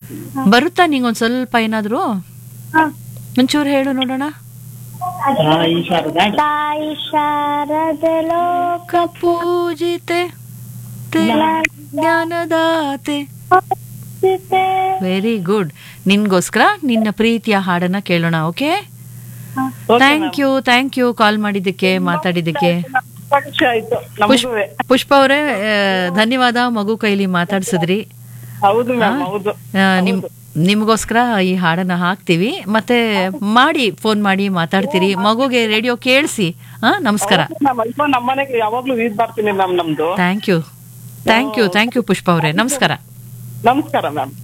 ಬರುತ್ತಾ ನಿಂಗೊಂದ್ ಸ್ವಲ್ಪ ಏನಾದ್ರು ಒಂಚೂರು ಹೇಳು ನೋಡೋಣ ತಾಯಿ ಶಾರದಾ ತಾಯಿ ಶಾರದೆ ಲೋಕ ಪೂಜಿತೆ ತೇ ಜ್ಞಾನದಾತೆ ಪೂಜಿತೆ. ವೆರಿ ಗುಡ್ ನಿನ್ಗೋಸ್ಕರ ನಿನ್ನ ಪ್ರೀತಿಯ ಹಾಡನ್ನ ಕೇಳೋಣ okay thank you thank you call ಮಾಡಿದ್ದಕ್ಕೆ ಮಾತಾಡಿದ್ದಕ್ಕೆ ತುಂಬಾ ಖುಷಿ ಆಯ್ತು ಪುಷ್ ನಮಗೂ ಪುಷ್ಪ ಅವರೇ ಧನ್ಯವಾದ ಮಗು ಕೈಲಿ ಮಾತಾಡ್ಸಿದ್ರಿ ಹೌದು ಮ್ಯಾಮ್ ಹೌದು ಆ, ನಿಮ್ ನಿಮ್ಗೋಸ್ಕರ ಈ ಹಾಡನ್ನ ಹಾಕ್ತಿವಿ ಮತ್ತೆ ಮಾಡಿ ಫೋನ್ ಮಾಡಿ ಮಾತಾಡ್ತೀರಿ ಮಗುಗೆ ರೇಡಿಯೋ ಕೇಳಿಸಿ ಹಾ ನಮಸ್ಕಾರ ಮ್ಯಾಮ್ ಅಯ್ಯೋ ನಮ್ಮನೆಗೆ ಯಾವಾಗ್ಲೂ ಇದ್ ಬರ್ತೀನಿ ಮ್ಯಾಮ್ ನಮ್ದು thank you thank you thank you Pushpa ಅವರೇ ನಮಸ್ಕಾರ ನಮಸ್ಕಾರ ಮ್ಯಾಮ್